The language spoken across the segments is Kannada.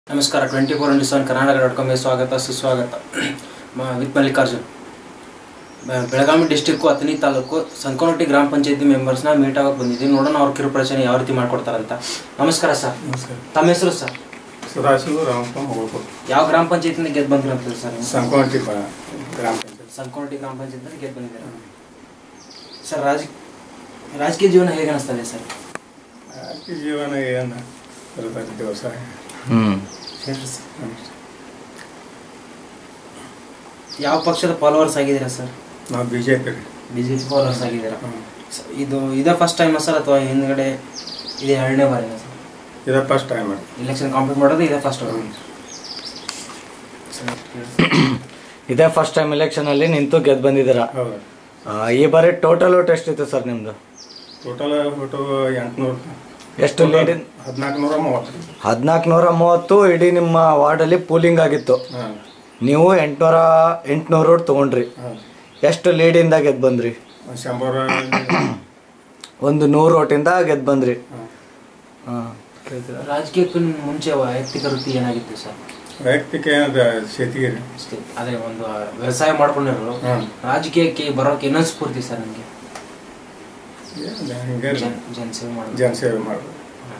ನಮಸ್ಕಾರ twenty four into seven Karnataka dot ಕಾಮ್ಗೆ ಸ್ವಾಗತ ಸುಸ್ವಾಗತ ಮ- ವಿತ್ ಮಲ್ಲಿಕಾರ್ಜುನ್ ಬೆ- ಬೆಳಗಾವಿ ಡಿಸ್ಟಿಕ್ಕು ಅಥಣಿ ತಾಲೂಕು ಸಂಕೋನಟ್ಟಿ ಗ್ರಾಮ ಪಂಚಾಯತಿ ಮೆಂಬರ್ಸ್ನ ಮೀಟ್ ಆಗಕ್ಕೆ ಬಂದಿದ್ದೀವಿ ನೋಡೋಣ ಅವ್ರ ಕಿರುಪ್ರಚನೆ ಯಾವ ರೀತಿ ಮಾಡ್ಕೊಡ್ತಾರಂತ ನಮಸ್ಕಾರ ಸರ್ ನಮಸ್ಕಾರ ತಮ್ಮ ಹೆಸರು ಸರ್ ಸದಾಶಿವ ರಾಮಪ್ಪ ಹೋಗ್ಬೇಕು ಯಾವ ಗ್ರಾಮ ಪಂಚಾಯತಿಯಿಂದ ಗೆದ್ದು ಬಂದಿರಂತ ಸರ್ ನೀವು? ಸಂಕೋಟಿ ಗ್ರಾಮ ಪಂಚಾಯತ್ ಸಂಕೋನಟ್ಟಿ ಗ್ರಾಮ ಪಂಚಾಯತಿಯಿಂದ ಗೆದ್ದು ಬಂದಿದ್ದೀರಾ ಸರ್ ರಾಜ ರಾಜಕೀಯ ಜೀವನ ಹೇಗೆ ಅನಿಸ್ತದೆ ಸರ್ ಆಕೆ ಜೀವನ ಏನು ಬರ್ತದೆ ದಿವಸ ಹೇಳ್ರಿ ಸರ್ ಯಾವ ಪಕ್ಷದ ಫಾಲೋವರ್ಸ್ ಆಗಿದ್ದೀರಾ ಸರ್ ನಾವು B J P B J P followers ಆಗಿದ್ದೀರಾ ಸ- ಇದು ಇದೇ ಫಸ್ಟ್ ಟೈಮ್ ಸರ್ ಅಥವಾ ಹಿಂದ್ಗಡೆ ಇದೇ ಎರಡನೇ ಬಾರಿನ ಸರ್ ಇದೇ ಫಸ್ಟ್ ಟೈಮ್ ಇಲೆಕ್ಷನ್ ಕಾಂಪೀಟ್ ಮಾಡೋದು ಇದೇ ಫಸ್ಟ್ ಇದೇ ಫಸ್ಟ್ ಟೈಮ್ ಎಲೆಕ್ಷನ್ ಅಲ್ಲಿ ನಿಂತು ಗೆದ್ದು ಬಂದಿದ್ದೀರಾ ಹೌದು ಆ, ಈ ಬಾರಿ ಟೋಟಲ್ ಓಟ್ ಎಷ್ಟಿತ್ತು ಸರ್ ನಿಮ್ದು ಟೋಟಲ್ ಒಟ್ಟು ಎಂಟುನೂರು ಎಷ್ಟು ಲೀಡ್ ಹದಿನಾಲ್ಕು ನೂರ ಮೂವತ್ತು ಹದಿನಾಲ್ಕು ನೂರ ಮೂವತ್ತು ಇಡೀ ನಿಮ್ಮ ವಾರ್ಡಲ್ಲಿ ಪೂಲಿಂಗ್ ಆಗಿತ್ತು ಹಾಂ ನೀವು ಎಂಟ್ನೂರ ಎಂಟುನೂರು ಓಟ್ ತೊಗೊಂಡ್ರಿ ಹಾಂ ಎಷ್ಟು ಲೀಡಿಂದ ಗೆದ್ದು ಬಂದ್ರಿ ಶಂಬರ ಒಂದು ನೂರು ಓಟಿಂದ ಗೆದ್ದು ಬಂದ್ರಿ ಹಾಂ. ಹಾಂ ಕೇಳ್ತೀರಾ ರಾಜಕೀಯಕ್ಕೂ ನಿಮ್ ಮುಂಚೆ ವೈಯಕ್ತಿಕ ವೃತ್ತಿ ಏನಾಗಿತ್ತು ಸರ್ ವೈಯಕ್ತಿಕ ಏನದ ಶೇತಿಗಿರಿ ಅಷ್ಟೇ ಅದೇ ಒಂದು ವ್ಯವಸಾಯ ಮಾಡ್ಕೊಂಡಿರೋರು ಹಾಂ ರಾಜಕೀಯಕ್ಕೆ ಬರೋಕೆ ಇನ್ನೊಂದು ಸ್ಫೂರ್ತಿ ಸರ್ ನಿಮಗೆ ಹಿಂಗೆ ಜನ್ ಜನಸೇವೆ ಮಾಡೋದು ಜನಸೇವೆ ಮಾಡೋದು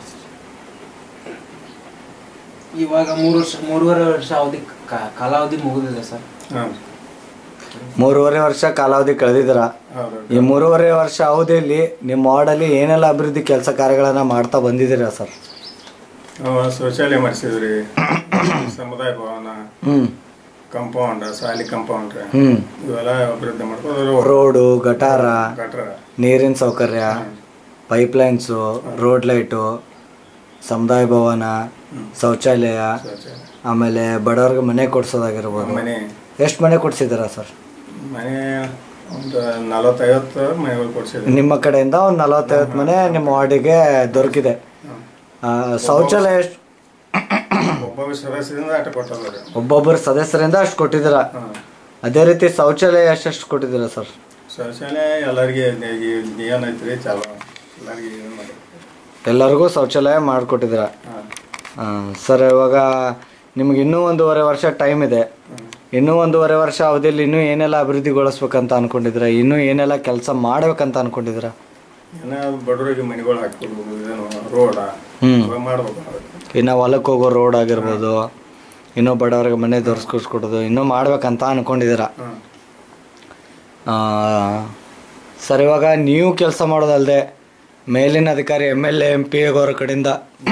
ಇವಾಗ ಮೂರು ವರ್ಷ ಮೂರುವರೆ ವರ್ಷ ಅವಧಿ ಕಾ- ಕಾಲಾವಧಿ ಮುಗಿದಿದೆ ಸರ್ ಹಾಂ ಮೂರುವರೆ ವರ್ಷ ಕಾಲಾವಧಿ ಕಳೆದಿದ್ದೀರಾ ಹೌದು ಈ ಮೂರುವರೆ ವರ್ಷ ಅವಧಿಯಲ್ಲಿ ನಿಮ್ಮ ವಾರ್ಡಲ್ಲಿ ಏನೆಲ್ಲ ಅಭಿವೃದ್ಧಿ ಕೆಲಸ ಕಾರ್ಯಗಳನ್ನ ಮಾಡ್ತಾ ಬಂದಿದ್ದೀರಾ ಸರ್ ನಾವು ಶೌಚಾಲಯ ಮಾಡಿಸಿದ್ರಿ ಸಮುದಾಯ ಭವನ ಹ್ಮ್ ಕಂಪೌಂಡ್ ಶಾಲಿ ಕಂಪೌಂಡ್ ಹ್ಮ್ ಇವೆಲ್ಲ ಅಭಿವೃದ್ಧಿ ಮಾಡ್ಕೊಂಡು ರೋಡು ಗಟಾರ ಗಟ್ರ ನೀರಿನ ಸೌಕರ್ಯ ಪೈಪ್ಲೈನ್ಸು ರೋಡ್ ಲೈಟು ಸಮುದಾಯ ಭವನ ಶೌಚಾಲಯ ಶೌಚಾಲಯ ಆಮೇಲೆ ಬಡವ್ರಿಗೆ ಮನೆ ಕೊಡ್ಸೋದಾಗಿರ್ಬೋದು ಮನೆ ಎಷ್ಟು ಮನೆ ಕೊಡ್ಸಿದ್ದೀರಾ ಸರ್ ಮನೆ ಒಂದು ನಲವತ್ತೈವತ್ತು ಮನೆಗಳು ಕೊಡ್ಸಿದ್ವಿ ನಿಮ್ಮ ಕಡೆಯಿಂದ ಒಂದು ನಲವತ್ತೈವತ್ತು ಮನೆ ನಿಮ್ಮ ವಾರ್ಡಿಗೆ ದೊರಕಿದೆ ಆ, ಶೌಚಾಲಯ ಎಷ್ಟು ಒಬ್ಬ ಸದಸ್ಯರಿಂದ ಆಟ ಕೊಟ್ಟದ ಒಬ್ಬೊಬ್ಬರು ಸದಸ್ಯರಿಂದ ಅಷ್ಟು ಕೊಟ್ಟಿದ್ದೀರಾ ಹಾಂ ಅದೇ ರೀತಿ ಶೌಚಾಲಯ ಎಷ್ಟೆಷ್ಟು ಕೊಟ್ಟಿದ್ದೀರಾ ಸರ್ ಶೌಚಾಲಯ ಎಲ್ಲರಿಗೆ ಏನೈತ್ರಿ ಚಲೋ ಎಲ್ಲರಿಗೆ ಇದು ಮಾಡಿ ಎಲ್ಲರಿಗೂ ಶೌಚಾಲಯ ಮಾಡಿಕೊಟ್ಟಿದ್ದೀರಾ ಹಾಂ ಸರ್ ಇವಾಗ ನಿಮ್ಗೆ ಇನ್ನೂ ಒಂದೂವರೆ ವರ್ಷ ಟೈಮ್ ಇದೆ ಇನ್ನೂ ಒಂದೂವರೆ ವರ್ಷ ಅವಧಿಯಲ್ಲಿ ಇನ್ನೂ ಏನೆಲ್ಲ ಅಭಿವೃದ್ಧಿಗೊಳಿಸ್ಬೇಕಂತ ಅನ್ಕೊಂಡಿದ್ದೀರಾ ಇನ್ನೂ ಏನೆಲ್ಲ ಕೆಲಸ ಮಾಡ್ಬೇಕಂತ ಅನ್ಕೊಂಡಿದ್ದೀರಾ ಏನೋ ಬಡವರಿಗೆ ಮನೆಗಳು ಹಾಕ್ಕೊಡ್ಬೇಕು ಇದೇನು ರೋಡ ಹ್ಮ್. ಅವ ಮಾಡ್ಬೇಕು ನಾವು. ಇನ್ನು ಹೊಲಕ್ಕೆ ಹೋಗೋ ರೋಡ್ ಆಗಿರ್ಬೋದು ಇನ್ನೂ ಬಡವರಿಗೆ ಮನೆ ದೊರಸ್ಕೊಡ್ಸ್ಕೊಡೋದು ಇನ್ನೂ ಮಾಡ್ಬೇಕಂತ ಅನ್ಕೊಂಡಿದ್ದೀರಾ ಹಾಂ ಆ, ಸರ್ ಇವಾಗ ನೀವು ಕೆಲಸ ಮಾಡೋದಲ್ಲದೆ ಮೇಲಿನ ಅಧಿಕಾರಿ M L A M P ಅವರ ಕಡೆಯಿಂದ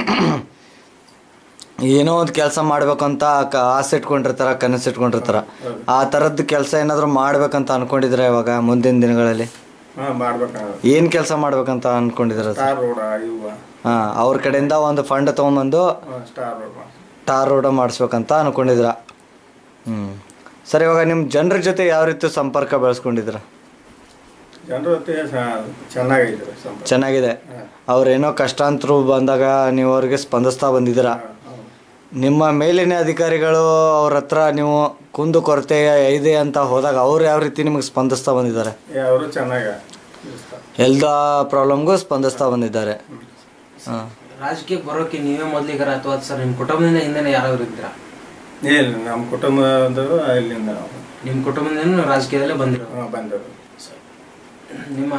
ಏನೋ ಒಂದು ಕೆಲಸ ಮಾಡ್ಬೇಕಂತ ಕ- ಆಸೆ ಇಟ್ಕೊಂಡಿರ್ತಾರ ಕನಸು ಇಟ್ಕೊಂಡಿರ್ತಾರ ಆ ಥರದ್ದು ಕೆಲಸ ಏನಾದರೂ ಮಾಡ್ಬೇಕಂತ ಅನ್ಕೊಂಡಿದ್ದೀರಾ ಇವಾಗ ಮುಂದಿನ ದಿನಗಳಲ್ಲಿ ಹಾಂ ಮಾಡ್ಬೇಕಾಗ ಏನು ಕೆಲಸ ಮಾಡ್ಬೇಕಂತ ಅನ್ಕೊಂಡಿದ್ದೀರಾ ಸರ್ ಸ್ಟಾರ್ ರೋಡ ಇವ ಹಾಂ ಅವ್ರ ಕಡೆಯಿಂದ ಒಂದು ಫಂಡ್ ತೊಗೊಂಬಂದು ಹಾಂ ಸ್ಟಾರ್ ರೋಡ್ ಟಾರ್ ರೋಡ ಮಾಡಿಸ್ಬೇಕಂತ ಅನ್ಕೊಂಡಿದ್ದೀರಾ ಹ್ಞೂ ಸರ್ ಇವಾಗ ನಿಮ್ಮ ಜನರ ಜೊತೆ ಯಾವ ರೀತಿ ಸಂಪರ್ಕ ಬೆಳೆಸ್ಕೊಂಡಿದ್ದೀರಾ ಜನರ ಜೊತೆ ಸ- ಚೆನ್ನಾಗೈತೆ ಸಂಪರ್ಕ ಚೆನ್ನಾಗಿದೆ ಹಾಂ ಅವ್ರೇನೋ ಕಷ್ಟಾಂತರು ಬಂದಾಗ ನೀವು ಅವ್ರಿಗೆ ಸ್ಪಂದಿಸ್ತಾ ಬಂದಿದ್ದೀರಾ ಹಾಂ ಹೌದು. ನಿಮ್ಮ ಮೇಲಿನ ಅಧಿಕಾರಿಗಳು ಅವ್ರ ಹತ್ರ ನೀವು ಕುಂದು ಕೊರತೆ ಇದೆ ಅಂತ ಹೋದಾಗ ಅವ್ರು ಯಾವ ರೀತಿ ನಿಮಗೆ ಸ್ಪಂದಿಸ್ತಾ ಬಂದಿದ್ದಾರೆ ಏ ಅವರು ಚೆನ್ನಾಗಿ ಇರ್ತಾರೆ. ಎಲ್ಲ ಪ್ರಾಬ್ಲಮ್ಗೂ ಸ್ಪಂದಿಸ್ತಾ ಬಂದಿದ್ದಾರೆ ಹಾಂ ರಾಜಕೀಯಕ್ಕೆ ಬರೋಕೆ ನೀವೇ ಮೊದಲಿಗರ ಅಥವಾ ಸರ್ ನಿಮ್ಮ ಕುಟುಂಬದಿಂದ ಹಿಂದೆ ಯಾರಾದ್ರು ಇದ್ದೀರಾ ಇಲ್ಲ ನಮ್ಮ ಕುಟುಂಬದವರು ಇಲ್ಲಿಂದ ನಾವು ನಿಮ್ಮ ಕುಟುಂಬದಿಂದ ನೀವು ರಾಜಕೀಯದಲ್ಲೇ ಬಂದಿರೋ ಹಾಂ ಬಂದರು ನಿಮ್ಮ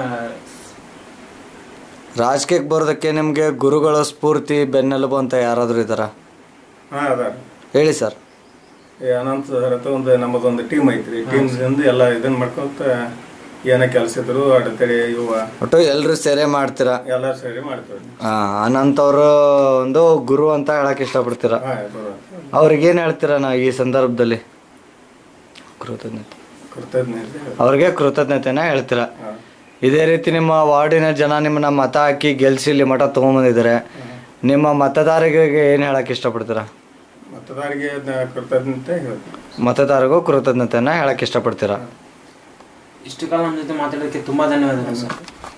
ರಾಜಕೀಯಕ್ಕೆ ಬರೋದಕ್ಕೆ ನಿಮಗೆ ಗುರುಗಳ ಸ್ಫೂರ್ತಿ ಬೆನ್ನೆಲುಬು ಅಂತ ಯಾರಾದರೂ ಇದ್ದಾರಾ ಹಾಂ ಅದಾರ ಹೇಳಿ ಸರ್ ಈ ಅನಂತ ಸರ್ ಅಂತ ಒಂದು ನಮ್ಮದೊಂದು ಟೀಮ್ ಐತ್ರಿ ಟೀಮ್ದಿಂದ ಎಲ್ಲ ಇದನ್ನ ಮಾಡ್ಕೊಂತ ಏನ ಕೆಲಸ ಇದ್ರು ಅಡೆತಡೆ ಇವ ಒಟ್ಟು ಎಲ್ಲರೂ ಸೇರೆ ಮಾಡ್ತೀರಾ ಎಲ್ಲ ಸೇರಿ ಮಾಡ್ತೀವಿ ಹಾಂ ಅನಂತವರು ಒಂದು ಗುರು ಅಂತ ಹೇಳಕ್ಕೆ ಇಷ್ಟಪಡ್ತೀರಾ ಹಾಂ ಬರೋ ಅವ್ರಿಗೇನು ಹೇಳ್ತೀರಾ ನಾ ಈ ಸಂದರ್ಭದಲ್ಲಿ ಕೃತಜ್ಞತೆ ಕರ್ತಜ್ಞ ಅವ್ರಿಗೆ ಕೃತಜ್ಞತೆನ ಹೇಳ್ತೀರಾ ಹಾಂ ಇದೇ ರೀತಿ ನಿಮ್ಮ ವಾರ್ಡಿನ ಜನ ನಿಮ್ಮನ್ನ ಮತ ಹಾಕಿ ಗೆಲ್ಸಿ ಇಲ್ಲಿ ಮಠ ತೊಗೊಂಬಂದಿದ್ದಾರೆ ನಿಮ್ಮ ಮತದಾರರಿಗೆ ಏನು ಹೇಳಕ್ಕೆ ಇಷ್ಟಪಡ್ತೀರಾ ಮತದಾರಿಗೆ ಅದ್ನ ಕೃತಜ್ಞತೆ ಹೇಳ್ತೀನಿ ಮತದಾರರಿಗೂ ಕೃತಜ್ಞತೆನ ಹೇಳಕ್ಕೆ ಇಷ್ಟಪಡ್ತೀರಾ ಇಷ್ಟು ಕಾಲ ನಮ್ಮ ಜೊತೆ ಮಾತಾಡೋದಕ್ಕೆ ತುಂಬಾ ಧನ್ಯವಾದಗಳು ಸರ್